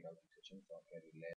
راوتنج سويتشنج سواء كان اللاب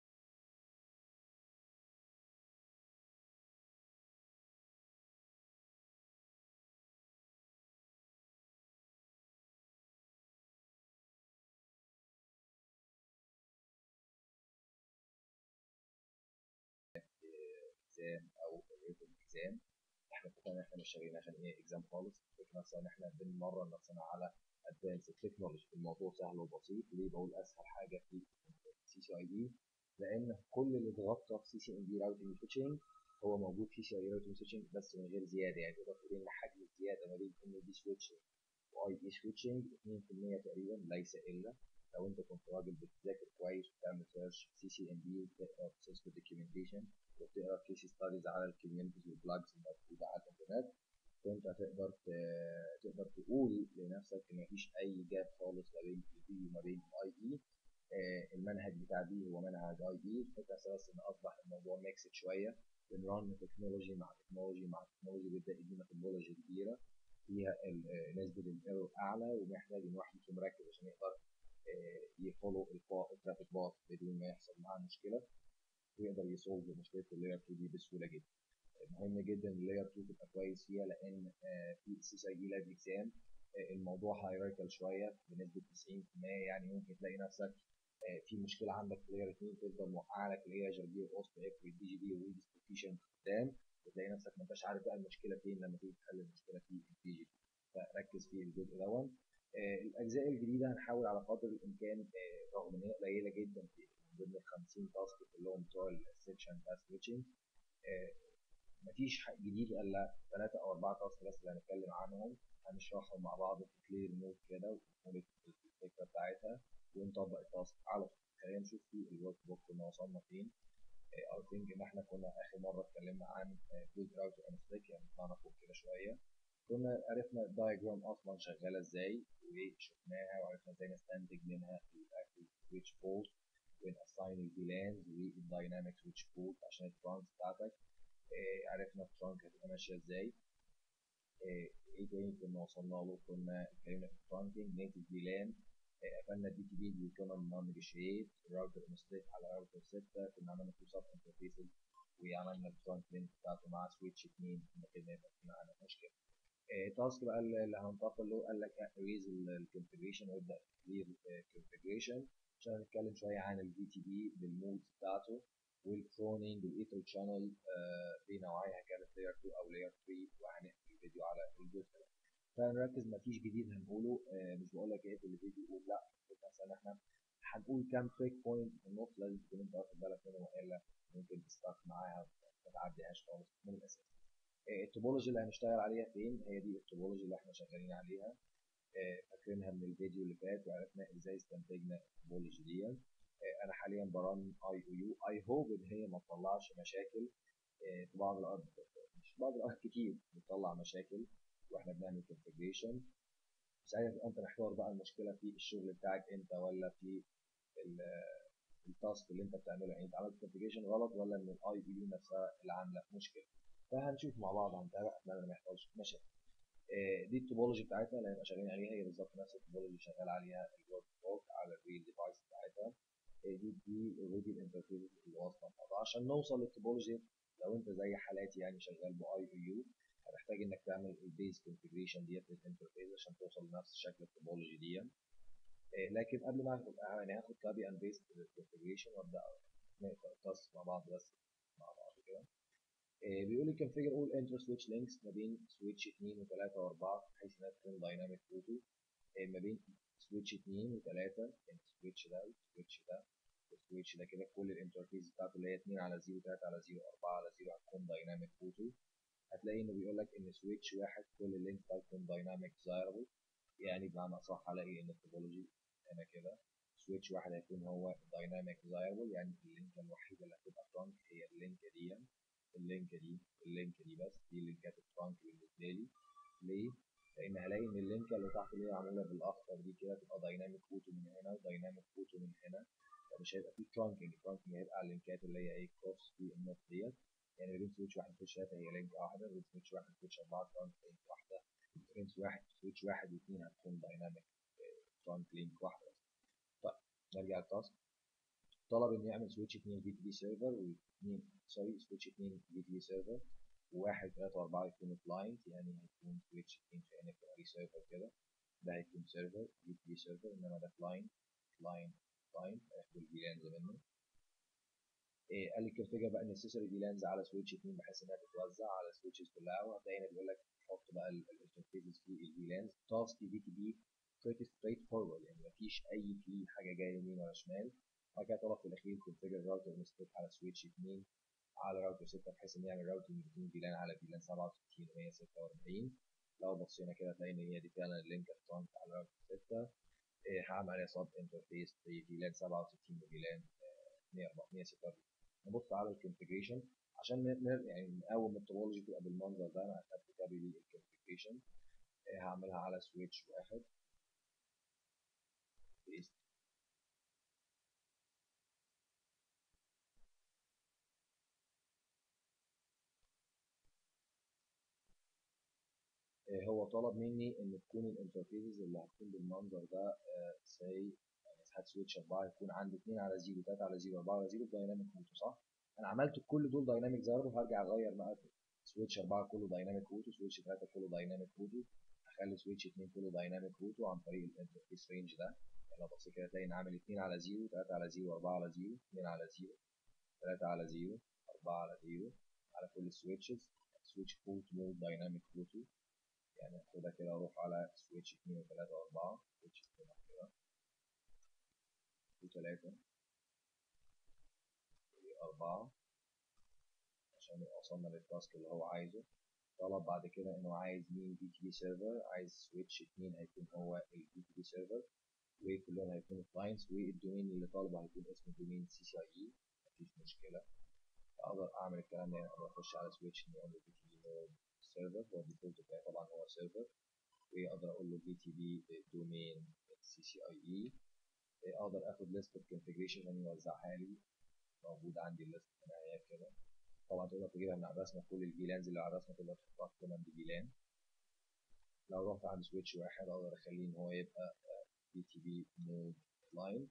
اكزام او الريتن اكزام احنا اتفقنا ان احنا مش شغالين عشان ايه اكزام خالص الفكره نفسها ان احنا بنمرن نفسنا على ادفانس تكنولوجي الموضوع سهل وبسيط ليه بقول اسهل حاجه في سي سي اي اي لان كل اللي اتغطى في سي سي ام بي راوتنج سويتشنج هو موجود في سي اي راوتنج سويتشنج بس من غير زياده يعني تقدر تقول ان حجم الزياده ما بين ام بي سويتشنج واي بي سويتشنج 2% تقريبا ليس الا لو انت كنت راجل بتذاكر كويس وبتعمل سيرش سي سي ام بي وتقرا سيسكو دوكيومنتيشن وتقرا كيس ستاديز على الكوميونتيز والبلاجز الموجوده على الانترنت فانت هتقدر تقدر تقول لنفسك ان مفيش اي جاب خالص ما بين البي وما بين الاي اي المنهج بتاع بي هو منهج اي اي الفكره بس ان اصبح الموضوع ميكسد شويه بنرن تكنولوجي مع تكنولوجي مع تكنولوجي بيبدا يدينا تكنولوجي كبيره فيها نسبه الايرور اعلى ومحتاج ان واحد يكون مركز عشان يقدر يفولو الترافيك باث بدون ما يحصل معاه مشكله ويقدر يسولف مشكله اللاير 2 دي بسهوله جدا مهم جدا اللاير 2 تبقى كويس فيها لان في سي اي اي لاب اكزام الموضوع هايراركال شويه بنسبه 90% يعني ممكن تلاقي نفسك في مشكله عندك في لاير 2 تفضل موقعه لك اللي هي جربي واوست اف والدي جي بي والديستريبيوشن قدام وتلاقي نفسك ما انتش عارف بقى المشكله فين لما تيجي تحل المشكله في الدي جي بي فركز في الجزء دوت الاجزاء الجديده هنحاول على قدر الامكان رغم ان هي قليله جدا في ضمن ال 50 تاسك كلهم بتوع السكشن بتاع سويتشنج مفيش جديد الا ثلاثه او اربعه تاسك بس اللي هنتكلم عنهم هنشرحهم مع بعض في كلير مود كده ونقول الفكره بتاعتها ونطبق التاسك على طول خلينا نشوف في الورك بوك كنا وصلنا فين اي ثينك ان احنا كنا اخر مره اتكلمنا عن جزء راوتر انستيك يعني طلعنا فوق كده شويه كنا عرفنا الدايجرام اصلا شغاله ازاي وشفناها وعرفنا ازاي نستنتج منها الاكتف سويتش بورت ونأساين الفيلانز والدايناميك سويتش بورت عشان الترانس بتاعتك إيه عرفنا الترانك هتبقى ماشيه ازاي ايه تاني كنا وصلنا له كنا اتكلمنا في الترانكينج نيتف فيلان قفلنا الدي تي بي بيكون نون نيجوشيت الراوتر انستيت على راوتر 6 كنا عملنا تو سب انترفيسز وعملنا الترانك لينك بتاعته مع سويتش 2 كده يبقى في معانا مشكله تاسك بقى اللي هننتقل له قال لك ريز الكونفجريشن وابدا كلير كونفجريشن عشان هنتكلم شويه عن الفي تي بي بالمودز بتاعته والكرونينج والايثر شانل بنوعيها كانت لاير 2 او لاير 3 وهنحكي الفيديو على الجزء ده فنركز مفيش جديد هنقوله مش بقول لك ايه في الفيديو قول لا مثلا احنا هنقول كام تريك بوينت في النص لازم تكون انت واخد بالك منهم والا ممكن تستارت معاها ما تعديهاش خالص من الاساس التوبولوجي اللي هنشتغل عليها فين هي دي التوبولوجي اللي احنا شغالين عليها فاكرينها من الفيديو اللي فات وعرفنا ازاي استنتجنا التوبولوجي دي انا حاليا برن اي او يو اي هوب ان هي ما تطلعش مشاكل في بعض الارض مش بعض الارض كتير بتطلع مشاكل واحنا بنعمل كونفجريشن ساعتها تبقى انت محتار بقى المشكله في الشغل بتاعك انت ولا في التاسك اللي انت بتعمله يعني انت عملت كونفجريشن غلط ولا ان الاي او يو نفسها اللي عامله مشكله فهنشوف مع بعض هنتابع اتمنى ما يحصلش مشاكل دي التوبولوجي بتاعتنا اللي هنبقى شغالين عليها هي بالظبط نفس التوبولوجي اللي شغال عليها الورك بوك على الريل ديفايس بتاعتها دي دي اوريدي الانترفيس اللي واصله ببعضها عشان نوصل للتوبولوجي لو انت زي حالاتي يعني شغال باي او يو هتحتاج انك تعمل البيز كونفجريشن ديت للانترفيس عشان توصل لنفس شكل التوبولوجي دي لكن قبل ما اخد يعني هاخد كابي اند بيست كونفجريشن وابدا نقرا التاسك مع بعض بس مع بعض كده بيقول لي configure all inter switch links ما بين switch 2 و3 و4 بحيث انها تكون dynamic auto ما بين switch 2 و3 يعني switch ده والسويتش ده والسويتش ده كده كل الانترفيس بتاعته اللي هي 2 على 0 3 على 0 4 على 0 هتكون dynamic auto هتلاقي انه بيقول لك ان سويتش واحد كل اللينك هتكون dynamic desirable يعني بمعنى اصح هلاقي ان التوبولوجي هنا كده سويتش واحد هيكون هو dynamic desirable يعني اللينك الوحيده اللي هتبقى فرونت هي اللينك دي اللينك دي اللينك دي بس دي اللينكات الترانك بالنسبه لي ليه؟ لان هلاقي ان اللينكه اللي تحت اللي هي معموله بالاخضر دي كده تبقى دايناميك فوتو من هنا ودايناميك فوتو من هنا فمش هيبقى في ترانكينج الترانكينج هيبقى على اللينكات اللي هي ايه كروس في النص ديت يعني بين سويتش واحد وسويتش ثلاثه هي لينك واحده بين سويتش واحد وسويتش اربعه ترانك لينك واحده بين واحد سويتش واحد واثنين هتكون دايناميك ترانك لينك واحده بس طيب نرجع للتاسك طلب انه يعمل سويتش 2 في تي بي سيرفر و2 سوري سويتش 2 في تي بي سيرفر وواحد ثلاثة وأربعة يكونوا كلاينت يعني هيكون سويتش 2 كأنك بتوري سيرفر كده ده هيكون سيرفر في تي بي سيرفر انما ده كلاينت كلاينت كلاينت هياخدوا الفيلانز منه إيه قال لي كونفيجر بقى النسيسري فيلانز على سويتش 2 بحيث انها تتوزع على السويتشز كلها وهتلاقي هنا بيقول لك حط بقى الانترفيسز في الفيلانز تاسك في تي بي pretty straight forward يعني مفيش اي في حاجه جايه يمين ولا شمال وبعد كده طلب في الاخير كونفيجر راوتر انستيت على سويتش 2 على راوتر 6 بحيث ان يعمل راوتنج بين فيلان على فيلان 67 و 146 لو بصينا كده هتلاقي ان هي دي فعلا اللينك ترانك على راوتر 6 إيه هعمل عليها سب انترفيس في فيلان 67 وفيلان 146 نبص على الكونفيجريشن عشان نقدر يعني نقوم التوبولوجي تبقى بالمنظر ده انا اخدت كابي الكونفيجريشن إيه هعملها على سويتش واحد بيست هو طلب مني ان تكون الانترفيسز اللي هتكون بالمنظر ده سي مساحات سويتش 4 يكون عندي 2 على 0 3 على 0 4 على 0 دايناميك روتو صح؟ انا عملت كل دول دايناميك زيرو هرجع اغير بقى سويتش 4 كله دايناميك روتو سويتش 3 كله دايناميك روتو هخلي سويتش 2 كله دايناميك روتو عن طريق الانترفيس رينج ده يعني لو بصيت كده تلاقي ان عامل 2 على 0 3 على 0 4 على 0 2 على 0 3 على 0 4 على 0 على كل السويتشز سويتش بورت مود دايناميك روتو يعني اخدها كده اروح على سويتش 2 و3 و4 سويتش 2 كده و3 و4 عشان يبقى وصلنا للتاسك اللي هو عايزه طلب بعد كده انه عايز مين بي تي بي سيرفر عايز سويتش 2 هيكون هو البي تي بي سيرفر وكلهم هيكونوا كلاينتس والدومين اللي طالبه هيكون اسمه دومين سي سي اي اي مفيش مشكله اقدر اعمل الكلام ده اقدر اخش على سويتش نقول له بي تي بي نود سيرفر هو الديفولت بتاعي طبعا هو سيرفر واقدر اقول له بي تي بي دومين سي سي اي اي اقدر اخد ليست الكونفيجريشن عشان يوزعها لي موجود عندي الليست هنا كده طبعا تقدر تجيبها من على الرسمه كل الفيلانز اللي على الرسمه تقدر تحطها في كوماند فيلان لو رحت عند سويتش واحد اقدر اخليه ان هو يبقى بي تي بي نود كلاينت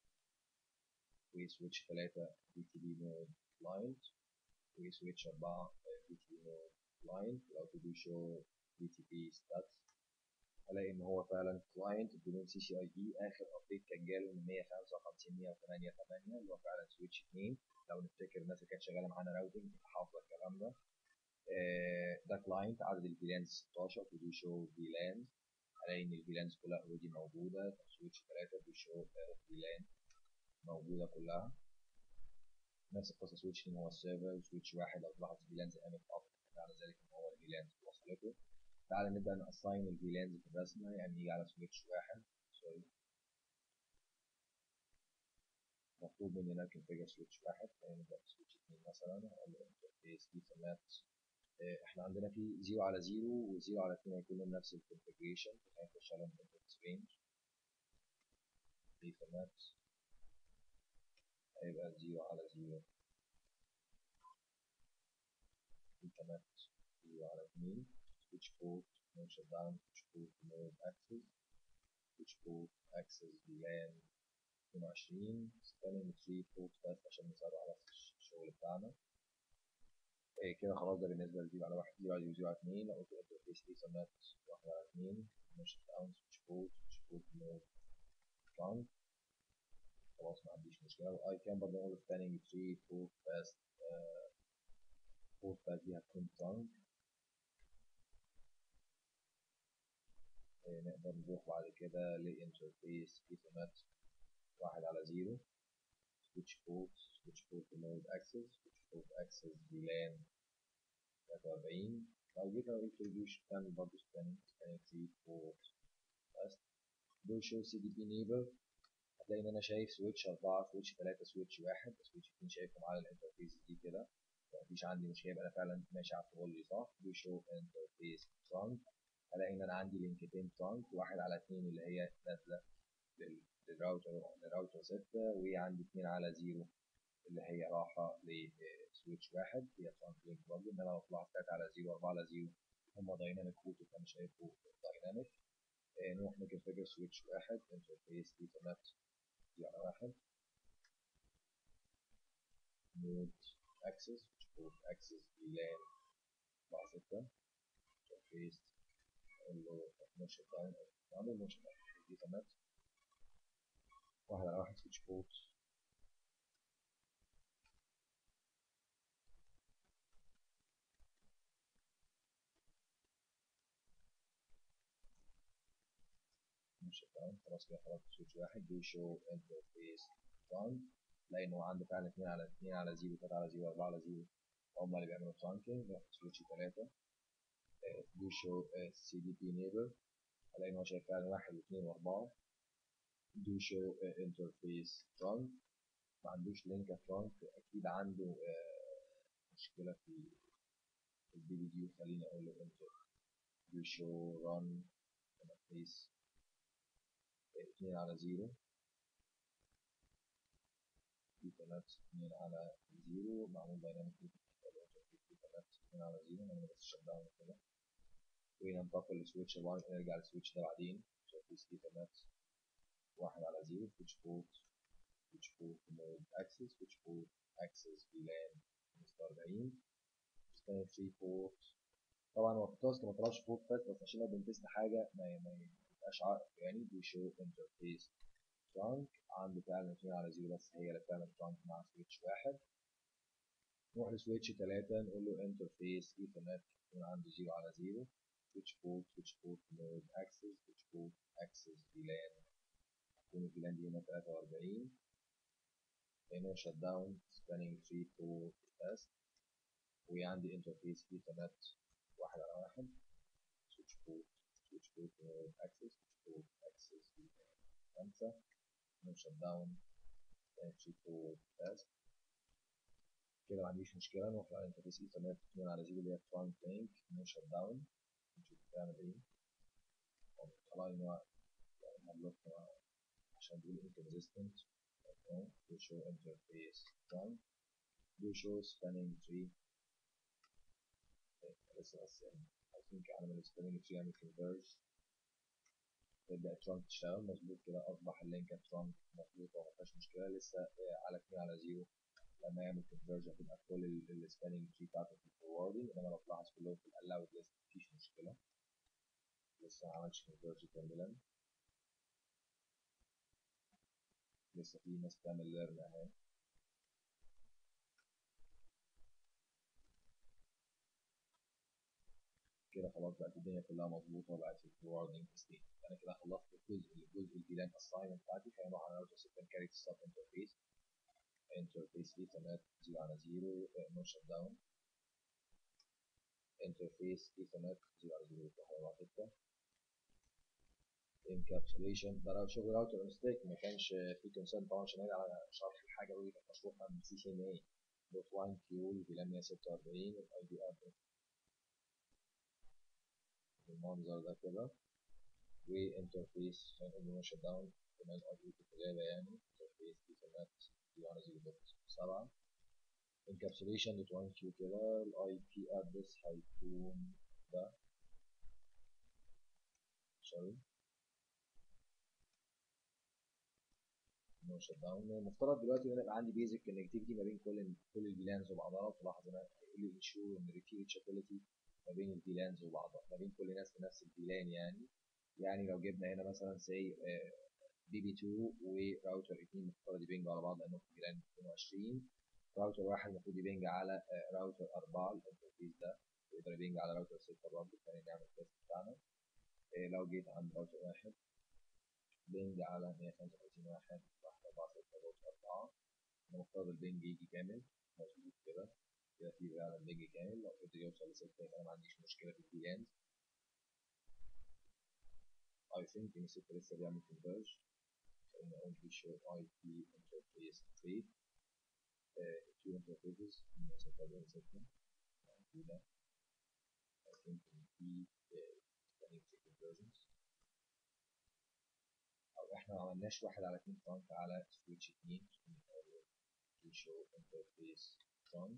وسويتش 3 بي تي بي نود كلاينت وسويتش 4 بي تي بي نود كلاينت لو تدو شو بي تي بي ستاتس هلاقي ان هو فعلا كلاينت بدون سي سي اي اي اخر ابديت كان جاله من 155 108 8 اللي هو فعلا سويتش 2 لو نفتكر الناس اللي كانت شغاله معانا راوتنج حافظه الكلام ده ده كلاينت عدد الفيلانز 16 تدو شو فيلانز هلاقي ان الفيلانز كلها اوريدي موجوده سويتش 3 تدو شو فيلان موجوده كلها نفس القصه سويتش 2 هو السيرفر وسويتش واحد لو تلاحظ الفيلانز قامت اب معنى ذلك ان هو الفيلانز وصلته تعالى نبدا ناساين الفيلانز في الرسمه يعني نيجي على سويتش واحد سوري مطلوب مننا كونفيجر سويتش واحد فنبدا بسويتش 2 مثلا هقول له انترفيس ايثرنت احنا عندنا في 0 على 0 و0 على 2 هيكونوا نفس الكونفيجريشن هنخش على الانترفيس رينج ايثرنت هيبقى 0 على 0 ايثرنت 0 على 2 switch port no shutdown switch port mode access switch port access VLAN 22 spanning tree port بس عشان نساعده على الشغل بتاعنا إيه كده خلاص ده بالنسبة ل 0 على 1 0 على 0 على 2 لو قلت انترفيس ايثرنت 1 على 2 no shutdown switch port switch port mode trunk خلاص ما عنديش مشكلة واي كان برضه اقول spanning tree port fast port fast دي هتكون trunk نقدر نروح بعد كده لانترفيس ايثرنت واحد على زيرو سويتش بورت سويتش بورت مود اكسس سويتش بورت اكسس فيلان 43 لو جيت قلت ريديوش تعمل برضه سبانينج سبانينج تري بورت بس دول شو سي دي بي نيبر هتلاقي ان انا شايف سويتش 4 سويتش 3 سويتش 1 سويتش 2 شايفهم على الانترفيس دي كده مفيش عندي مشكله يبقى انا فعلا ماشي على التوبولوجي صح دو شو انترفيس ترانك هلاقي ان انا عندي لينكتين ترانك واحد على اتنين اللي هي نازله للراوتر للراوتر 6 وعندي اتنين على زيرو اللي هي رايحه لسويتش واحد هي ترانك لينك برضه انما لو طلعت 3 على زيرو 4 على زيرو هم دايناميك روت فانا شايفه دايناميك نروح نكونفيجر سويتش واحد انترفيس ايثرنت 0 على واحد access switch port access VLAN 4 6 interface اقول له no shut down اعمل no shut down ايثرنت واحد على واحد switch port شت داون خلاص كده خلاص سويتش واحد دو شو انترفيس ترانك تلاقي ان هو عنده فعلا 2 على 2 على 0 3 على 0 4 على 0 هم اللي بيعملوا ترانكينج سويتش 3 دو شو سي دي بي نيبر الاقي ان هو شايف فعلا 1 و2 و4 دو شو انترفيس ترانك ما عندوش لينك ترانك اكيد عنده مشكله في البي بي دي خليني اقول له انتر دو شو ران انترفيس 2 على 0 ايثرنت 2 على 0 معمول دايناميك ايثرنت 2 على 0 نعمل بس شت داون كده وننتقل لسويتش 1 نرجع للسويتش ده بعدين انترفيس ايثرنت 1 على 0 سويتش بورت سويتش بورت مود اكسس سويتش بورت اكسس فيلان 45 ستايل 3 بورت طبعا هو في التاسك ما طلبش بورت فات بس عشان لو بنتست حاجه ما ما يبقاش عائق يعني بيشو انترفيس ترانك عنده فعلا 2 على 0 بس هي اللي بتعمل ترانك مع سويتش واحد نروح لسويتش 3 نقول له انترفيس ايثرنت يكون عنده 0 على 0 سويتش بورت سويتش بورت مود اكسس سويتش بورت اكسس فيلان تكون الفيلان دي هنا 43 هنا شت داون سبانينج 3 بورت تيست وعندي انترفيس ايثرنت واحد على واحد سويتش بورت switch port mode access switch port access خمسة no shut down switch port test كده ما عنديش مشكلة نروح على انترفيس ايثرنت 2 على 0 اللي هي فرونت لينك no shut down نشوف بتعمل ايه طلع لي ان هو يعني هبلوك عشان بيقول inconsistent do show interface front do show spanning tree لسه بس يعني ثينك على السبيلنج تري يعمل كونفيرج تبدا الترانك تشتغل مظبوط كده اصبح اللينك ترانك مظبوط وما فيهاش مشكله لسه على 2 على 0 لما يعمل كونفيرج هتبقى كل السبيلنج تري بتاعته في الفوروردنج انما لو تلاحظ كلهم في الالاود ليست مفيش مشكله لسه ما عملش كونفيرج كاملا لسه في ناس بتعمل ليرن اهي كده خلاص بقت الدنيا كلها مظبوطه وبقت في الفوروردنج ستيت انا كده خلصت الجزء الجزء الفيلان اساينمنت بتاعتي فهنروح على راوتر سيستم كاريت ستاب انترفيس انترفيس ايثرنت 0 على 0 نو شت داون انترفيس ايثرنت 0 على 0 واحد على 6 انكابسوليشن ده راوتر شغل راوتر ميستيك ما كانش في كونسيرن طبعا عشان على شرح الحاجه ودي كانت مشروحه من سي سي ام اي دوت 1 كيو فيلان 146 الاي دي ادرس بالمنظر ده كده وانترفيس هنقول له شت داون كمان اي في الكتابه يعني انترفيس ايثرنت 0 على 0.7 انكابسوليشن دوت 1 كيو كده الاي بي ادرس هيكون ده سوري نو شت داون المفترض دلوقتي ان يبقى عندي بيزك كونكتيفيتي ما بين كل كل الفيلانز وبعضها وتلاحظ ان هيقول لي انشور ان ريتشابيلتي ما بين الفيلانز وبعضها ما بين كل ناس في نفس الفيلان يعني يعني لو جبنا هنا مثلا سي بي بي 2 وراوتر 2 المفترض يبنجوا على بعض لانهم في فيلان 22 راوتر واحد المفروض يبنج على راوتر 4 الانترفيس ده يقدر يبنج على راوتر 6 برضه ثاني نعمل التيست بتاعنا لو جيت عند راوتر واحد بنج على 155 واحد 1.4 المفترض البنج يجي كامل مظبوط كده كده في فعلا بنج كامل لو قدر يوصل لستة يبقى انا ما عنديش مشكلة في الفيلانز I think ان ستة لسه بيعمل converge خلينا نقول في show IP interface tree two interfaces من ستة بين ستة موجودة I think ان في spanning tree conversions أو إحنا ما عملناش واحد على اتنين فرونت على سويتش اتنين في show interface front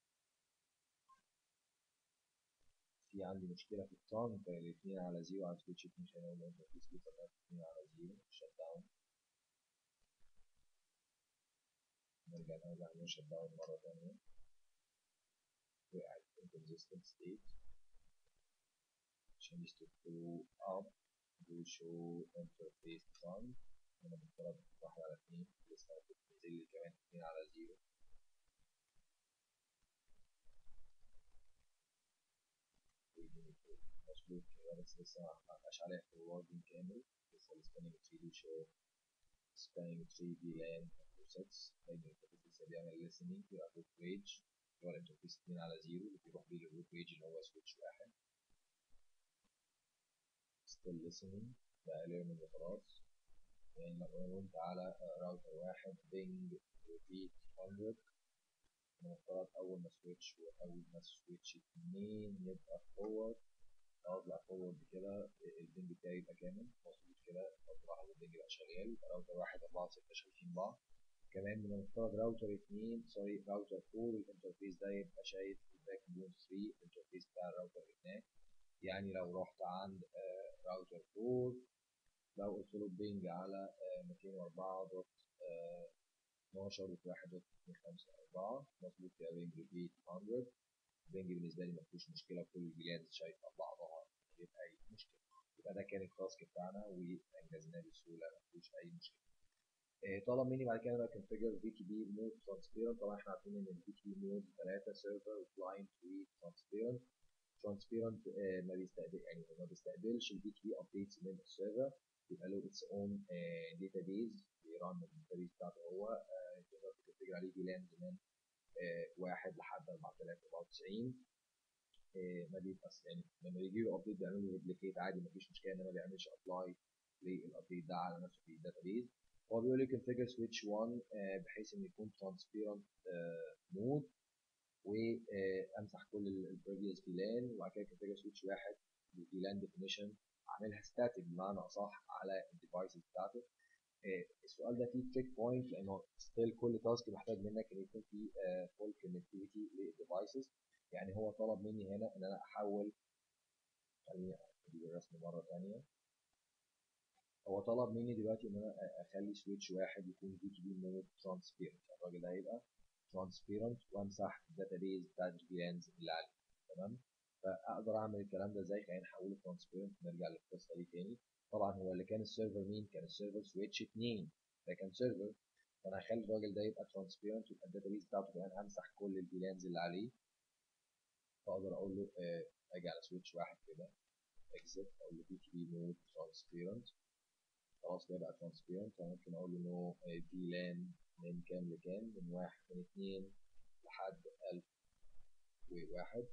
في عندي مشكلة في الترانك الاثنين على زيرو على سويتش اتنين عشان اقول انترفيس ايثرنت اتنين على زيرو شت داون نرجع نرجع نعمل شت داون مرة تانية وقعت inconsistent state change to flow up do show interface run هنا بنفترض واحد على اتنين لسه بتنزل لي كمان اتنين على زيرو مظبوط كده بس لسه ما بقاش عليها forwarding كامل لسه السبانينج تري بيشو spanning tree VLAN process لان الانترفيس لسه بيعمل listening يبقى root page اللي هو الانترفيس 2 على 0 اللي بيروح بيه للروت page اللي هو switch واحد still listening بقى learning وخلاص يعني لو قلت على راوتر واحد بينج repeat 100 المفترض أول ما سويتش وأول ما سويتش اتنين يبقى فورورد أطلع فورورد كده البنج بتاعي يبقى كامل مظبوط كده أطلع البنج يبقى شغال يبقى راوتر واحد أربعة ستة شايفين بعض كمان من المفترض راوتر اتنين سوري راوتر فور الانترفيس ده يبقى شايف الباك بون 3 الانترفيس بتاع الراوتر هناك يعني لو رحت عند راوتر فور لو قلت له بينج على 204 دوت 12 دوت 1 دوت 254 مظبوط كده بينج ريبيت 100 بينج بالنسبه لي ما فيهوش مشكله كل الجهاز شايفه بعضها من غير اي مشكله يبقى ده كان التاسك بتاعنا وانجزناه بسهوله ما فيهوش اي مشكله طلب مني بعد كده كونفيجر في تي بي مود ترانسبيرنت طبعا احنا عارفين ان الفي تي بي مود ثلاثه سيرفر وكلاينت وترانسبيرنت ترانسبيرنت ما بيستقبل يعني ما بيستقبلش الفي تي بي ابديتس من السيرفر يبقى له اتس اون داتابيز بيرن الداتابيز بتاعته هو تقدر تكونفيجر عليه فيلانز من واحد لحد 4094 ما بيبقاش يعني لما بيجي له ابديت بيعمل له ريبليكيت عادي ما فيش مشكله انما ما بيعملش ابلاي للابديت ده على نفسه في الداتابيز هو بيقول لي configure switch 1 بحيث ان يكون transparent مود وامسح كل البريفيوس فيلان وبعد كده configure switch 1 بالفيلان definition اعملها static بمعنى اصح على الديفايسز بتاعته السؤال ده فيه تريك بوينت لانه ستيل كل تاسك محتاج منك ان يكون في فول كونكتيفيتي للديفايسز يعني هو طلب مني هنا ان انا احول خليني اجيب الرسم مره ثانيه هو طلب مني دلوقتي ان انا اخلي سويتش واحد يكون في تي بي مود ترانسبيرنت الراجل ده هيبقى ترانسبيرنت وامسح الداتابيز بتاعت الفيلانز اللي عليه تمام فاقدر اعمل الكلام ده ازاي خلينا نحوله ترانسبيرنت نرجع للقصه دي تاني طبعا هو اللي كان السيرفر مين كان السيرفر سويتش 2 ده كان سيرفر فانا هخلي الراجل ده يبقى ترانسبيرنت ويبقى الداتابيز بتاعته كمان همسح كل الفيلانز اللي عليه فاقدر اقول له اجي على سويتش واحد كده اكزت اقول له بي تي بي مود ترانسبيرنت خلاص ده بقى ترانسبيرنت فممكن اقول له نو في لان من كام لكام من واحد من اتنين لحد ألف وواحد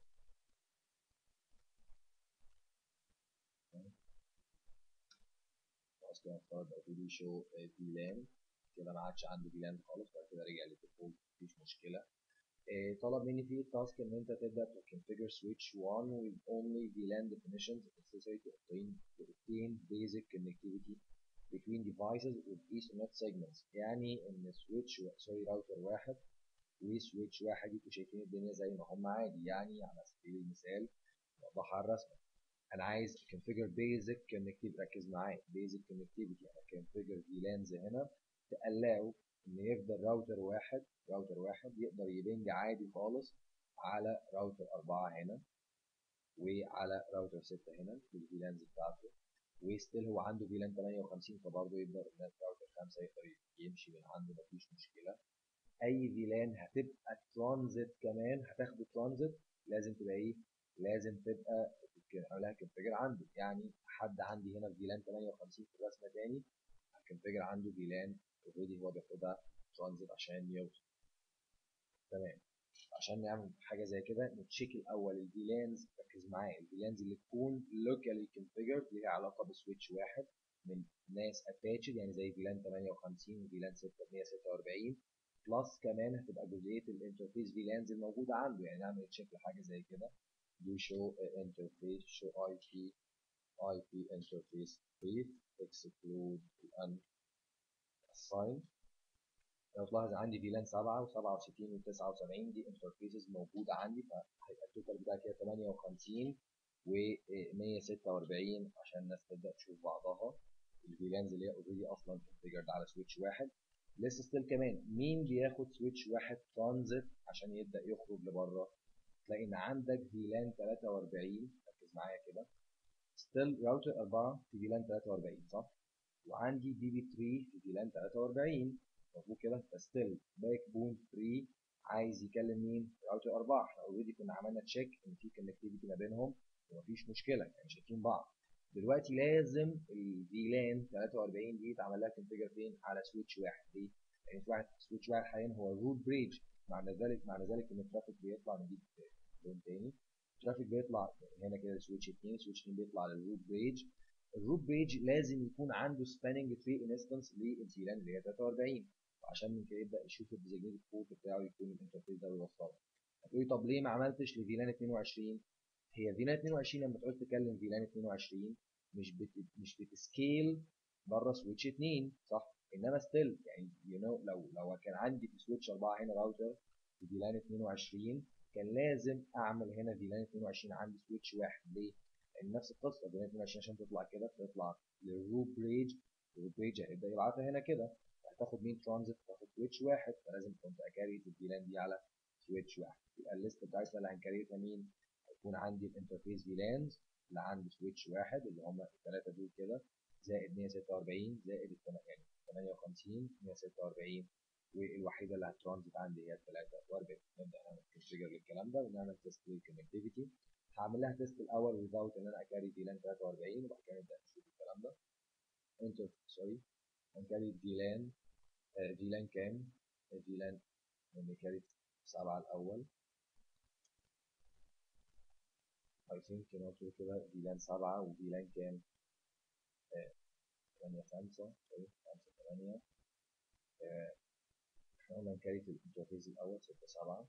خلاص كده افترض قلت له شو في لان كده ما عادش عنده في لان خالص بعد كده رجع للديفولت مفيش مشكله طلب مني في التاسك ان انت تبدا تconfigure switch 1 with only VLAN definitions necessary to obtain to obtain basic connectivity between devices with Ethernet segments يعني ان سويتش سوري راوتر واحد وسويتش واحد يبقوا شايفين الدنيا زي ما هم عادي يعني على سبيل المثال نوضحها على الرسمه انا عايز configure basic connectivity ركز معايا basic connectivity انا configure VLANs هنا تقلاو ان يفضل راوتر واحد راوتر واحد يقدر يبنج عادي خالص على راوتر أربعة هنا وعلى راوتر ستة هنا بالفيلانز بتاعته وستيل هو عنده فيلان 58 فبرضه يقدر ان راوتر خمسة يقدر يمشي من عنده مفيش مشكلة أي فيلان هتبقى ترانزيت كمان هتاخده ترانزيت لازم تبقى إيه؟ لازم تبقى لها كونفيجر عنده يعني حد عندي هنا في فيلان 58 في الرسمة تاني هكونفيجر عنده فيلان اوريدي هو بياخدها ترانزيت عشان يوصل تمام عشان نعمل حاجه زي كده نتشيك الاول الفيلانز ركز معايا الفيلانز اللي تكون لوكالي كونفيجرد ليها علاقه بسويتش واحد من ناس اتاتشد يعني زي فيلان 58 وفيلان 646 بلس كمان هتبقى جزئيه الانترفيس فيلانز الموجوده عنده يعني نعمل تشيك لحاجه زي كده do show interface show IP IP interface brief exclude un assign لو تلاحظ عندي فيلان 7 و67 و79 دي انترفيسز موجوده عندي فهيبقى التوتال بتاعي كده 58 و146 عشان الناس تبدا تشوف بعضها الفيلانز اللي هي اوريدي اصلا كونفيجرد على سويتش واحد لسه ستيل كمان مين بياخد سويتش واحد ترانزيت عشان يبدا يخرج لبره تلاقي ان عندك فيلان 43 ركز معايا كده ستيل راوتر 4 في فيلان 43 صح وعندي بي بي 3 في فيلان 43 مظبوط كده فستيل باك بون 3 عايز يكلم مين راوتر 4 احنا اوريدي كنا عملنا تشيك ان في كونكتيفيتي ما بينهم ومفيش مشكله يعني شايفين بعض دلوقتي لازم الفيلان 43 دي يتعمل لها كونفيجر فين على سويتش واحد ليه؟ لان في واحد سويتش واحد حاليا هو الروت بريدج معنى ذلك معنى ذلك ان الترافيك بيطلع نجيب لون تاني الترافيك بيطلع هنا كده سويتش 2 سويتش 2 بيطلع للروت بريدج الروت بريدج لازم يكون عنده سباننج تري انستنس للفيلان اللي هي 43 وعشان من كده يبدا يشوف الديزيجنيتد بورت بتاعه يكون الانترفيس ده ويوصله هتقولي طب ليه ما عملتش لفيلان 22 هي فيلان 22 لما تقعد تكلم فيلان 22 مش بت مش بتسكيل بره سويتش 2 صح انما ستيل يعني يو you نو know لو لو كان عندي في سويتش 4 هنا راوتر في فيلان 22 كان لازم اعمل هنا فيلان 22 عندي سويتش واحد ليه؟ لان نفس القصه فيلان 22 عشان تطلع كده تطلع للروت بريدج الروت بريدج هيبدا يبعتها هنا كده هتاخد مين ترانزيت تاخد سويتش واحد فلازم كنت اكاري الفيلان دي على سويتش واحد يبقى الليست بتاعتنا اللي هنكريتها مين؟ هيكون عندي الانترفيس فيلانز اللي عند سويتش واحد اللي هم الثلاثه دول كده زائد 146 زائد يعني 58 146 والوحيده اللي هترانزيت عندي هي 43 نبدا نعمل كونفيجر للكلام ده ونعمل تيست للكونكتيفيتي هعمل لها تيست الاول without ان انا اكاري فيلان 43 وبعد كده نبدا نشوف الكلام ده انتر سوري هنكاري فيلان فيلان كام فيلان هنكاري 7 الاول I think كده قلت كده فيلان 7 وفيلان كام 8 5 سوري 5 8 احنا قلنا نكريت الانترفيس الاول 6 7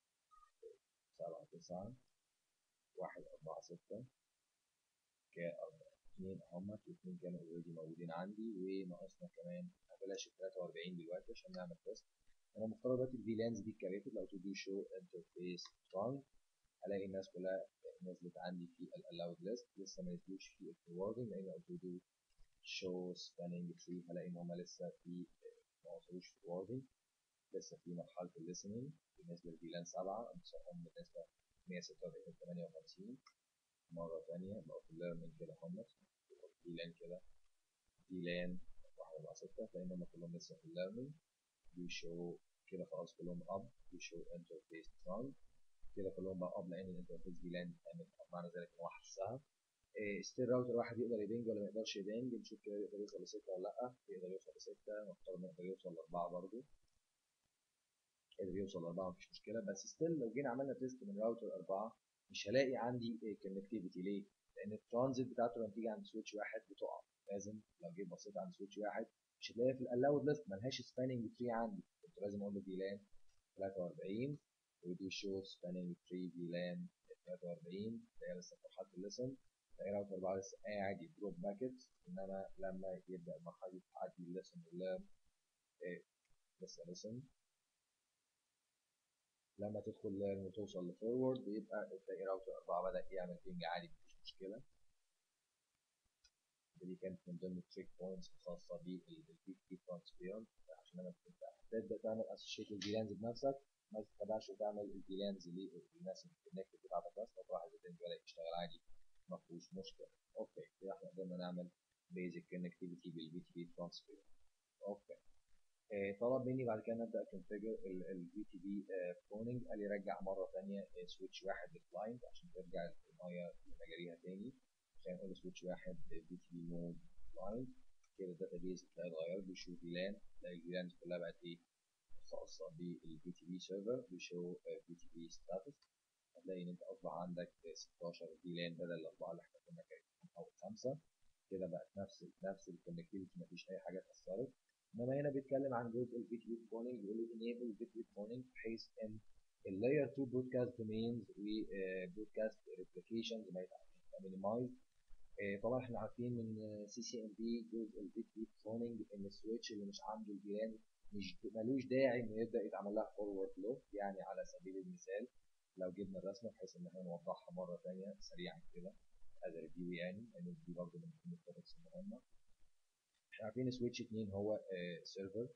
7 9 1 4 6 كده 2 اهمت واثنين كانوا اوريدي موجودين عندي وناقصنا كمان بلاش ال 43 دلوقتي عشان نعمل تيست انا مفترض دلوقتي الفيلانز دي اتكريتد لو تو دو شو انترفيس ترانك هلاقي الناس كلها نزلت عندي في الالاود ليست لسه ما نزلوش في الفوروردنج لان لو تو دو شو سباننج تري هلاقي ان هم لسه في ما وصلوش فوروردنج لسه في مرحله الليسننج بالنسبه لفيلان 7 هم بالنسبه 146 58 مره ثانيه بقوا في الليرنينج كده هم فيلان كده فيلان 1 4 6 لان هم كلهم لسه في الليرنينج بيشو كده خلاص كلهم اب بيشو انترفيس ترانك كده كلهم بقى اب لان الانترفيس فيلان معنى ذلك ان هو حسها ستيل راوتر واحد يقدر يبنج ولا ما يقدرش يبنج نشوف كده يقدر يوصل لستة ولا لا يقدر يوصل لستة نفترض يقدر يوصل لأربعة برضه قدر يوصل لأربعة مفيش مشكلة بس ستيل لو جينا عملنا تيست من راوتر أربعة مش هلاقي عندي كونكتيفيتي ليه؟ لأن الترانزيت بتاعته لما تيجي عند سويتش واحد بتقع لازم لو جيت بصيت عند سويتش واحد مش هتلاقيها في الالاود ليست ملهاش سباننج تري عندي كنت لازم اقول له فيلان 43 ودي شو سباننج تري فيلان 43 اللي هي لسه في مرحله الليسن تلاقي راوتر 4 لسه قاعد يدروب باكيتس انما لما يبدا المرحله دي تعدي الليسن والليرن إيه لسه ليسن لما تدخل ليرن وتوصل لفورورد بيبقى تلاقي راوتر 4 بدا يعمل بينج عادي مفيش مشكله دي كانت من ضمن التريك بوينتس الخاصه بالبي تي ترانسبيرنت عشان لما تبدا تعمل اسوشيت الفيلانز بنفسك ما تتبعش وتعمل الفيلانز للناس الكونكتد بتاعتك بس لو واحد الدنيا بدا يشتغل عادي ما فيهوش مشكله اوكي كده احنا قدرنا نعمل بيزك كونكتيفيتي بالبي تي بي ترانسبيرنت اوكي إيه طلب مني بعد كده نبدا كونفيجر البي تي بي فوننج قال لي رجع مره ثانيه سويتش واحد للكلاينت عشان ترجع الميه لمجاريها تاني عشان نقول سويتش واحد بي تي بي مود كلاينت كده الداتا بيز هتلاقي اتغير بيشوف فيلان تلاقي الفيلانز كلها بقت ايه خاصه بالبي تي بي سيرفر بيشو بي تي بي ستاتس هتلاقي ان انت اصبح عندك 16 فيلان بدل الاربعه اللي احنا كنا كاتبينهم او خمسه كده بقت نفس نفس الكونكتيفيتي مفيش اي حاجه اتاثرت انما هنا بيتكلم عن جزء البي تي بي فوننج بيقول لي enable البي تي بي فوننج بحيث ان اللاير 2 برودكاست دومينز وبرودكاست ريبليكيشنز ما مينيمايز طبعا احنا عارفين من سي سي ام بي جزء البي تي بي فوننج ان السويتش اللي مش عنده الفيلان مش ملوش داعي انه يبدا يتعمل لها فورورد لو يعني على سبيل المثال لو جبنا الرسمه بحيث ان احنا نوضحها مره ثانيه سريعا كده از ريفيو يعني لان دي برضه من ضمن التوبكس المهمه احنا عارفين سويتش 2 هو سيرفر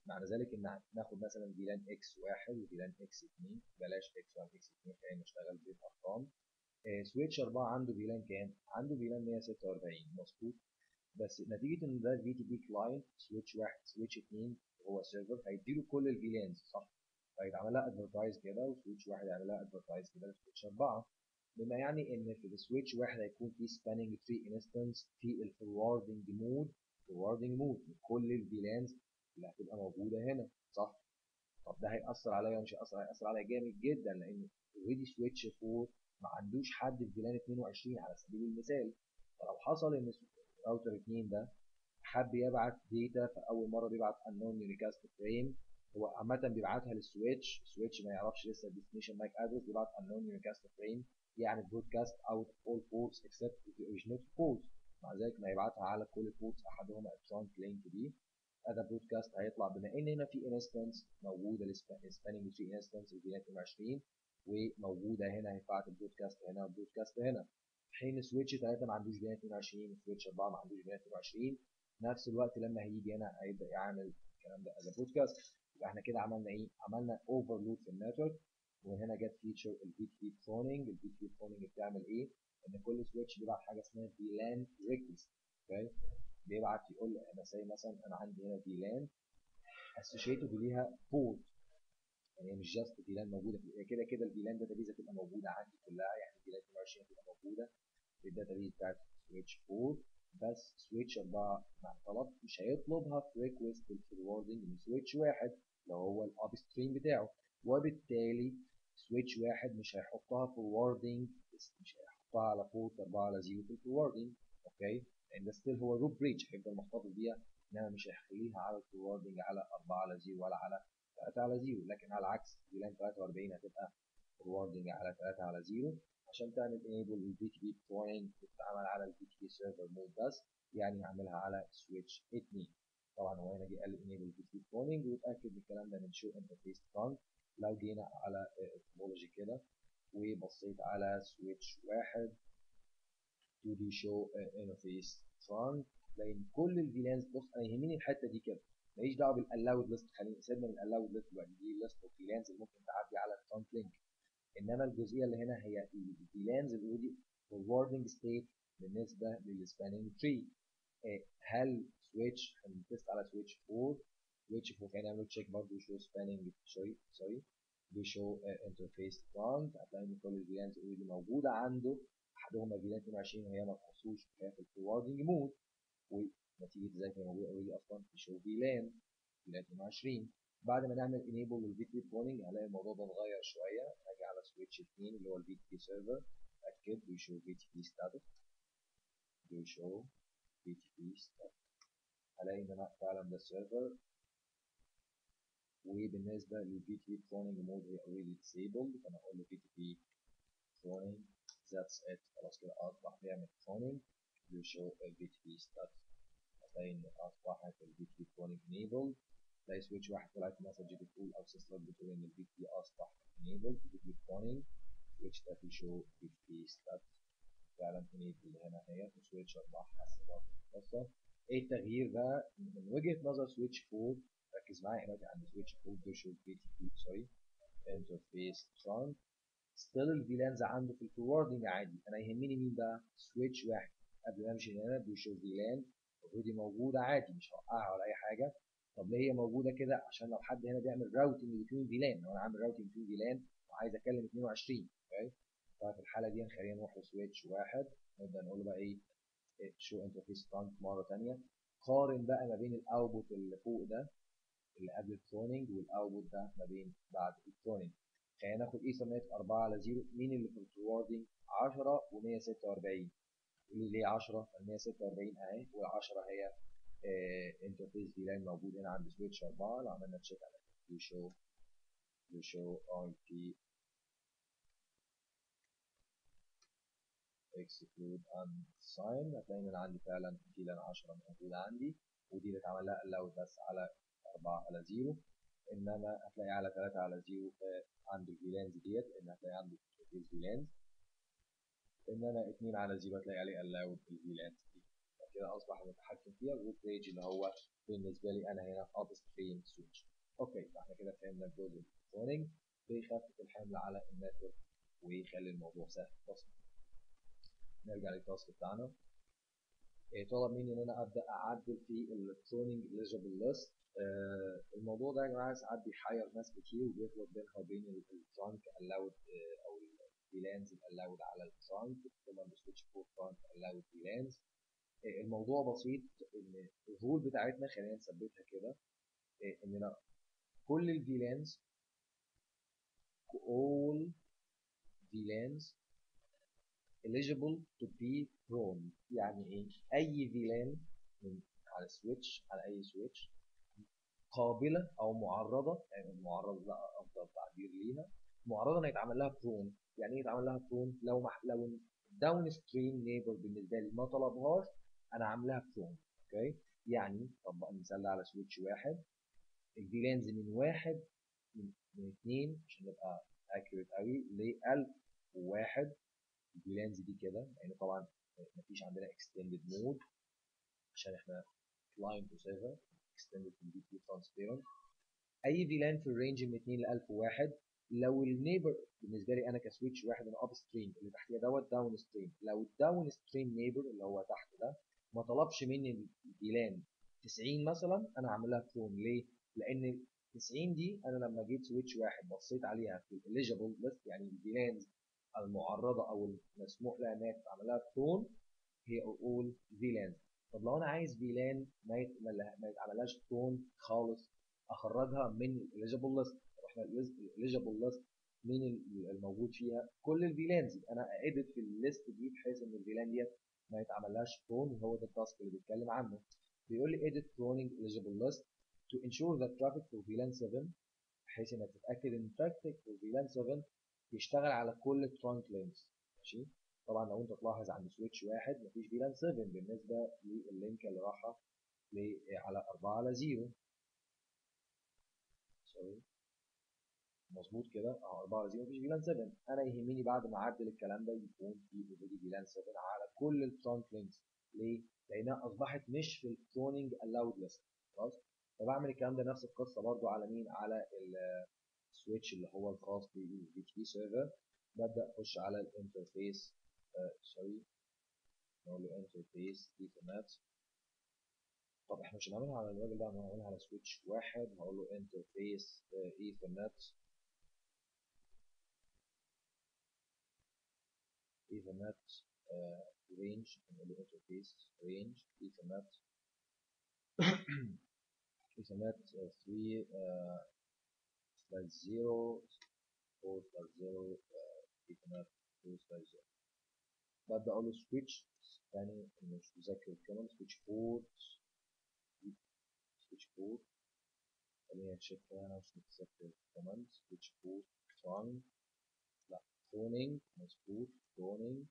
معنى ذلك ان ناخد مثلا فيلان اكس واحد وفيلان اكس 2 بلاش اكس 1 اكس 2 خلينا نشتغل بالارقام آه سويتش 4 عنده فيلان كام؟ عنده فيلان 146 مظبوط بس نتيجه ان ده في تي بي كلاينت سويتش واحد سويتش 2 هو سيرفر هيديله كل الفيلانز صح؟ فيتعمل لها ادفرتايز كده وسويتش واحد يعمل لها ادفرتايز كده لسويتش 4 بما يعني ان في السويتش واحد هيكون في سباننج تري انستنس في الفوروردنج مود فوروردنج مود كل الفيلانز اللي هتبقى موجوده هنا صح طب ده هيأثر عليا مش هيأثر هيأثر عليا جامد جدا لان اوريدي سويتش 4 ما عندوش حد في فيلان 22 على سبيل المثال فلو حصل ان راوتر 2 ده حب يبعت داتا فاول مره بيبعت unknown unicast فريم هو عامه بيبعتها للسويتش السويتش ما يعرفش لسه الديستنيشن ماك ادرس بيبعت unknown unicast فريم يعني broadcast out of all ports except the originator port مع ذلك ما يبعتها على كل ports احدهما الترانك لينك دي هذا برودكاست هيطلع بما ان هنا في انستنس موجوده السباننج تري انستنس في 22 وموجوده هنا هيبعت البرودكاست هنا والبرودكاست هنا حين سويتش 3 ما عندوش بيانات 22 وسويتش 4 ما عندوش بيانات 22 نفس الوقت لما هيجي هنا هيبدا يعمل الكلام ده از برودكاست يبقى احنا كده عملنا ايه؟ عملنا اوفرلود في النتورك وهنا جت فيتشر البي تي بي بروننج البي تي بي بروننج بتعمل ايه؟ ان كل سويتش بيبعت حاجه اسمها فيلان ريكوست اوكي بيبعت يقول انا زي مثلا انا عندي هنا فيلان اسوشيتد ليها بورت يعني مش جاست فيلان موجوده في كده كده الفيلان داتابيز هتبقى موجوده عندي كلها يعني فيلان 22 هتبقى موجوده في الداتابيز بتاعت سويتش 4 بس سويتش 4 مع طلب مش هيطلبها في ريكوست الفوروردنج من سويتش واحد لو هو الاب ستريم بتاعه وبالتالي سويتش واحد مش هيحطها فوروردنج مش هيحطها على بورت 4 على 0 في الفوروردنج اوكي لان ده ستيل هو روت بريدج هيفضل محتفظ بيها انما مش هيخليها على الفوروردنج على 4 على 0 ولا على 3 على 0 لكن على العكس فيلان 43 هتبقى فوروردنج على 3 على 0 عشان تعمل انيبل البي تي بي بوينت بتتعمل على البي تي بي سيرفر مود بس يعني هعملها على سويتش 2 طبعا هو هنا جه قال لي انيبل البي تي بي بوينت واتاكد من الكلام ده من شو انترفيس ترانك لو جينا على التوبولوجي كده وبصيت على سويتش واحد 2 دي شو انترفيس ترانك لان كل الفيلانز بص انا يهمني الحته دي كده ماليش دعوه بالالاود ليست خلينا سيبنا من الالاود ليست بقى دي ليست اوف فيلانز اللي ممكن تعدي على الترانك لينك انما الجزئيه اللي هنا هي الفيلانز اللي اوريدي فوروردنج ستيت بالنسبه للسباننج تري هل سويتش هنتست على سويتش 4 سويتش 4 خلينا نعمل تشيك برضه شو سباننج سوري سوري بيشو انترفيس ترانك هتلاقي ان كل الفيلانز اوريدي موجوده عنده احدهما فيلان 22 وهي ما تخصوش هي في الفوروردنج مود ونتيجه ذلك هي موجوده اوريدي اصلا في شو فيلان فيلان 22 بعد ما نعمل انيبل للفي تي بي بولينج هلاقي الموضوع ده اتغير شويه هاجي على سويتش 2 اللي هو الفي تي بي سيرفر اتاكد بيشو في تي بي ستاتس بيشو في تي بي ستاتس هلاقي ان انا فعلا ده السيرفر وبالنسبه للفي تي بي بولينج مود هي اوريدي ديسيبلد فانا اقول له في تي بي بولينج ذاتس ات خلاص كده اصبح بيعمل بولينج بيشو الفي تي بي ستاتس هتلاقي ان اصبحت الفي تي بي بولينج انيبلد تلاقي سويتش واحد طلعت مسج بتقول او سيستم بتقول ان البي تي اصبح انيبل البي تي بوينت سويتش ده شو بي تي ستات فعلا انيبل هنا اهي وسويتش 4 حس برضه ايه التغيير بقى من وجهه نظر سويتش 4 ركز معايا دلوقتي عند سويتش 4 ده شو بي تي بي سوري انترفيس ترانك ستيل الفيلانز عنده في الفوروردنج عادي انا يهمني مين بقى سويتش واحد قبل ما امشي هنا بيشوف فيلان اوريدي موجوده عادي مش هوقعها ولا اي حاجه طب ليه هي موجوده كده عشان لو حد هنا بيعمل راوتنج بين فيلان لو انا عامل راوتنج بين فيلان وعايز اكلم 22 اوكي ففي الحاله دي خلينا نروح لسويتش واحد نبدا نقول له بقى ايه شو انترفيس ترانك مره ثانيه قارن بقى ما بين الاوتبوت اللي فوق ده اللي قبل التروننج والاوتبوت ده ما بين بعد التروننج خلينا ناخد ايثرنت 4 على 0 مين اللي في الفوروردنج 10 و146 اللي ليه 10 ال 146 اهي وال10 هي انترفيس فيلان موجود هنا عند سويتش 4 لو عملنا تشيك على يشو يشو اي بي exclude unsigned هتلاقي ان انا عندي فعلا فيلان 10 موجوده عندي ودي اللي اتعمل لها allow بس على 4 على 0 انما هتلاقي على 3 على 0 عند الفيلانز ديت لان هتلاقي عنده انترفيس فيلانز انما 2 على 0 هتلاقي عليه allowed الفيلانز دي كده اصبح متحكم فيها الروت بيج اللي هو بالنسبه لي انا هنا اب ستريم سويتش اوكي فاحنا كده فهمنا الجزء الالكترونيك بيخفف الحمل على النتورك ويخلي الموضوع سهل بسيط نرجع للتاسك بتاعنا إيه طلب مني ان انا ابدا اعدل في الالكترونيك اليجيبل ليست آه الموضوع ده يا جماعه ساعات بيحير ناس كتير وبيخلط بينها وبين الترانك الاود او الفيلانز الالاود على الترانك طبعا السويتش بورت ترانك الاود فيلانز الموضوع بسيط ان الرول بتاعتنا خلينا نثبتها كده إيه اننا كل الفيلانز all VLANs eligible to be prone يعني ايه اي VLAN من على سويتش على اي سويتش قابله او معرضه يعني معرضه ده افضل تعبير ليها معرضه ان يتعمل لها برون يعني ايه يتعمل لها برون لو مح... لو داون ستريم نيبر بالنسبه لي ما طلبهاش انا عاملها برون اوكي يعني طبق المثال ده على سويتش واحد الفيلانز من واحد من, من اثنين عشان نبقى اكيوريت قوي ل 1001 الفيلانز دي كده لان يعني طبعا مفيش عندنا اكستندد مود عشان احنا كلاينت وسيرفر اكستندد بي بي ترانسبيرنت اي فيلان في الرينج من 2 ل 1001 لو النيبر بالنسبه لي انا كسويتش واحد انا اب ستريم اللي تحتيه دوت داون ستريم لو الداون ستريم نيبر اللي هو تحت ده ما طلبش مني الفيلان 90 مثلا انا هعمل لها كلون ليه؟ لان 90 دي انا لما جيت سويتش واحد بصيت عليها في الاليجيبل ليست يعني الفيلانز المعرضه او المسموح لها انها تعمل لها كلون هي اول فيلانز طب لو انا عايز فيلان ما ما يتعملهاش كلون خالص اخرجها من الاليجيبل ليست طب احنا الاليجيبل ليست مين الموجود فيها كل الفيلانز يبقى انا اديت في الليست دي بحيث ان الفيلان ديت ما يتعملهاش كلون وهو ده التاسك اللي بيتكلم عنه بيقول لي edit cloning eligible list to ensure that traffic for VLAN 7 بحيث انك تتاكد ان traffic for VLAN 7 بيشتغل على كل trunk links ماشي طبعا لو انت تلاحظ عند سويتش واحد مفيش VLAN 7 بالنسبه لللينك اللي راحه على 4 على 0 سوري مظبوط كده اهو 4 على 0 مفيش VLAN 7 انا يهمني بعد ما اعدل الكلام ده يكون في اوريدي VLAN 7 على كل الترانك لينكس ليه؟ لانها اصبحت مش في الكلوننج الاود ليست خلاص فبعمل الكلام ده نفس القصه برضو على مين على السويتش اللي هو الخاص بالبي تي سيرفر ببدا اخش على الانترفيس سوري نقول له انترفيس ايثرنت طب احنا مش هنعملها على الراجل ده هنعملها على سويتش واحد هقول له انترفيس ايثرنت ايثرنت رينج نقول له انترفيس رينج ايثرنت ايثرنت 3 سلاش 0 4 سلاش 0 ايثرنت 2 سلاش 0 ببدا اقول له سويتش يعني مش مذاكر الكلام سويتش بورت سويتش بورت خلينا نشوفها انا مش متذكر كمان سويتش بورت ترانك لا كلونينج مظبوط كلونينج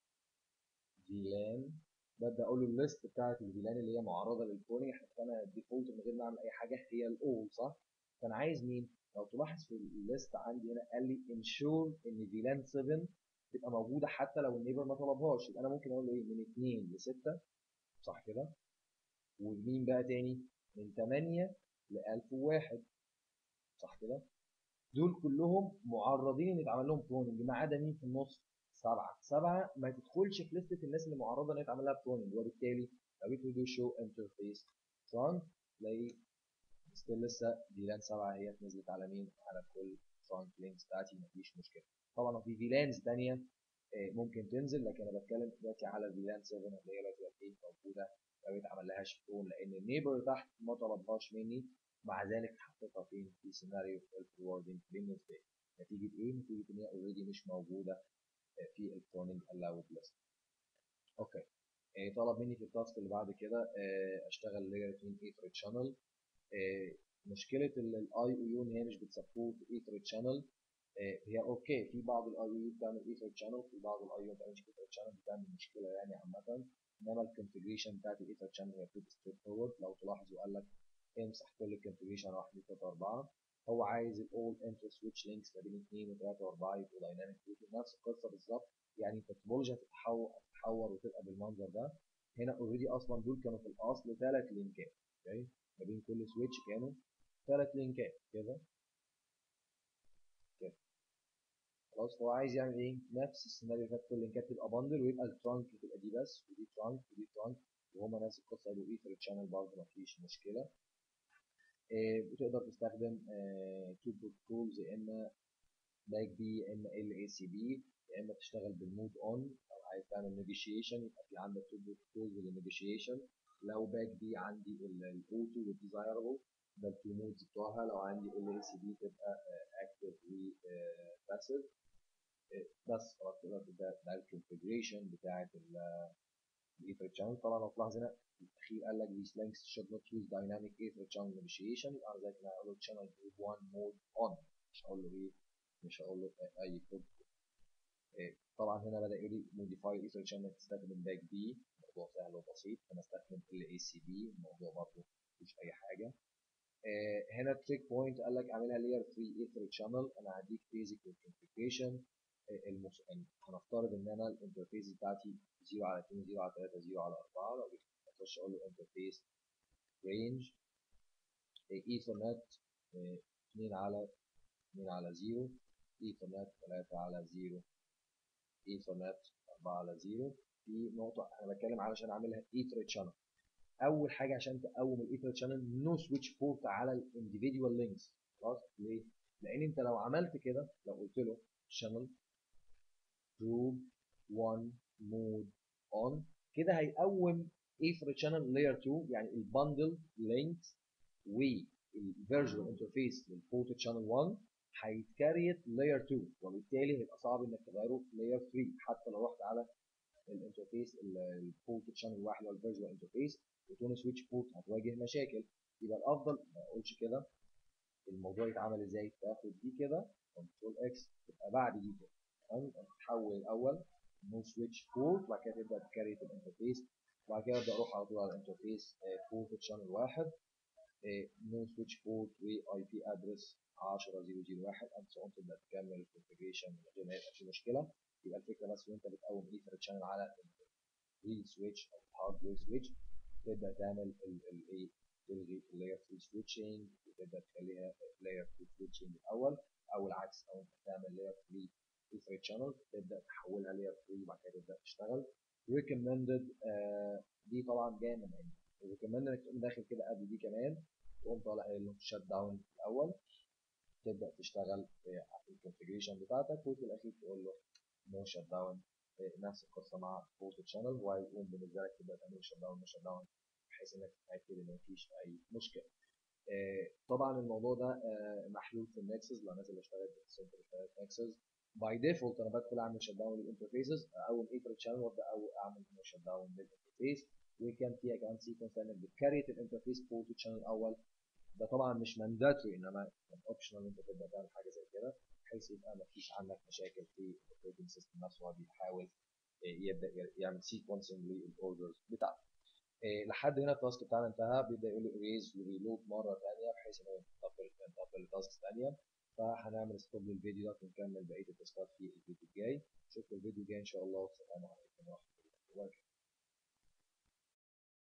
فيلان ببدا اقول له الليست بتاعت الفيلان اللي هي معرضه للكلونينج احنا اتفقنا الديفولت من غير ما اعمل اي حاجه هي الاول صح؟ فانا عايز مين؟ لو تلاحظ في الليست عندي هنا قال لي انشور ان فيلان 7 تبقى موجوده حتى لو النيبر ما طلبهاش يبقى انا ممكن اقول له ايه من 2 ل 6 صح كده؟ ومين بقى تاني؟ من 8 ل 1001 صح كده؟ دول كلهم معرضين ان يتعمل لهم كلوننج ما عدا مين في النص؟ سبعة سبعة ما تدخلش في لستة الناس اللي معرضة ان يتعمل لها كلوننج وبالتالي لو جيت تقول شو انترفيس ترانك تلاقي ستيل لسه فيلان سبعة هي نزلت على مين؟ على كل ترانك لينكس بتاعتي مفيش مشكلة طبعا في فيلانز تانية ممكن تنزل لكن انا بتكلم دلوقتي على فيلان 7 اللي هي دلوقتي موجودة لو يتعمل لهاش كلون لان النيبر تحت ما طلبهاش مني مع ذلك حطيتها فين في سيناريو الفوروردنج بالنسبه لي نتيجه ايه؟ نتيجه ان هي اوريدي مش موجوده في الكلوننج الاود ليست اوكي إيه طلب مني في التاسك اللي بعد كده إيه اشتغل لاير 2 ايثر شانل مشكله الاي او يو ان هي مش بتسبورت ايثر شانل هي اوكي في بعض الاي او يو بتعمل ايثر شانل في بعض الاي او يو ما بتعملش ايثر شانل بتعمل مشكله يعني عامه انما الكونفجريشن بتاعت الايثر شانل هي بتبقى ستريت فورورد لو تلاحظ وقال لك امسح كل الكونفجريشن 1 2 3 4 هو عايز الاول انتر سويتش لينكس ما بين 2 و3 و4 يبقوا دايناميك نفس القصه بالظبط يعني التوبولوجي هتتحول هتتحور وتبقى بالمنظر ده هنا اوريدي اصلا دول كانوا في الاصل ثلاث لينكات اوكي ما بين كل سويتش كانوا ثلاث لينكات كده كده خلاص فهو عايز يعمل ايه نفس السيناريو اللي فات كل لينكات تبقى باندل ويبقى الترانك تبقى دي بس ودي ترانك ودي ترانك وهما نفس القصه يبقوا ايثر تشانل برضه مفيش مشكله إيه بتقدر تستخدم تو بروتوكولز يا اما باك بي يا اما ال اي سي بي يا اما تشتغل بالمود اون او عايز تعمل نيجوشيشن يبقى في عندك تو بروتوكولز للنيجوشيشن لو باك بي عندي الاوتو والديزايربل ده التو مودز بتوعها لو عندي ال اي سي بي تبقى اكتف وباسيف بس خلاص تقدر تبدا ده الكونفجريشن بتاعت الايثر تشانل طبعا لو تلاحظ هنا الاخير قال لك these links should not use dynamic ether channel negotiation يبقى انا زي كده هقول له channel group 1 mode on مش هقول له ايه مش هقول له اي كود إيه. طبعا هنا بدا يقول لي modify ether channel تستخدم باك بي الموضوع سهل وبسيط انا استخدم ال اي سي بي الموضوع برضه مفيش اي حاجه إيه. هنا التريك بوينت قال لك اعملها layer 3 ether channel انا هديك basic configuration المس... هنفترض ان انا الانترفيس بتاعتي 0 على 2 0 على 3 0 على 4 لو جيت اخش اقول له انترفيس رينج ايثرنت 2 على 2 على 0 ايثرنت 3 على 0 ايثرنت 4 على 0 في نقطة أنا بتكلم علشان أعملها ايثر تشانل أول حاجة عشان تقوم الايثر تشانل نو سويتش بورت على الانديفيدوال لينكس خلاص ليه؟ لأن أنت لو عملت كده لو قلت له channel group 1 mode on كده هيقوم ايثر تشانل لاير 2 يعني البندل لينكس والفيرجوال انترفيس للبورت تشانل 1 هيتكريت لاير 2 وبالتالي هيبقى صعب انك تغيره في لاير 3 حتى لو رحت على الانترفيس البورت تشانل 1 اللي هو الفيرجوال انترفيس وتون سويتش بورت هتواجه مشاكل يبقى الافضل ما اقولش كده الموضوع يتعمل ازاي تاخد دي كده كنترول اكس تبقى بعد دي كده تمام تحول الاول نو سويتش بورت وبعد كده تبدا تكريت الانترفيس وبعد كده ابدا اروح على طول على الانترفيس بورت تشانل واحد نو سويتش بورت واي بي ادرس 10001 اند سو تبدا تكمل الكونفجريشن من غير ما يبقى في مشكله يبقى الفكره بس وانت بتقوم ايثر تشانل على الريل سويتش او الهاردوير سويتش تبدا تعمل الايه تلغي اللاير 3 سويتشنج وتبدا تخليها لاير 2 سويتشنج الاول او العكس او انت تعمل لاير 3 ايثر تشانل تبدا تحولها لاير 3 وبعد كده تبدا تشتغل recommended آه دي طبعا جايه من هنا recommended انك تقوم داخل كده قبل دي كمان تقوم طالع قايل له شت داون الاول تبدا تشتغل في الكونفجريشن بتاعتك وفي الاخير تقول له نو شت داون نفس القصه مع بورت تشانل هو هيقوم بالنسبه لك تبدا تعمل شت داون شت داون بحيث انك تتاكد ان مفيش اي مشكله طبعا الموضوع ده محلول في النكسس للناس اللي اشتغلت في السنتر اللي اشتغلت نكسس باي ديفولت انا بدخل اعمل شت داون للانترفيسز اقوم ايثر تشانل وابدا اعمل شت داون للانترفيس وكان فيها كمان سيكونس انك بتكريت الانترفيس بورت تشانل الاول ده طبعا مش مانداتوري انما اوبشنال انت تبدا تعمل حاجه زي كده بحيث يبقى ما فيش عندك مشاكل في الاوبريتنج سيستم نفسه هو بيحاول يبدا يعمل سيكونسنج للاوردرز بتاعته لحد هنا التاسك بتاعنا انتهى بيبدا يقول لي اريز وريلود مره ثانيه بحيث انه ينتقل ينتقل لتاسك ثانيه فهنعمل ستوب للفيديو ده ونكمل بقيه التاسكات في الفيديو الجاي نشوفكم الفيديو الجاي ان شاء الله والسلام عليكم ورحمه الله وبركاته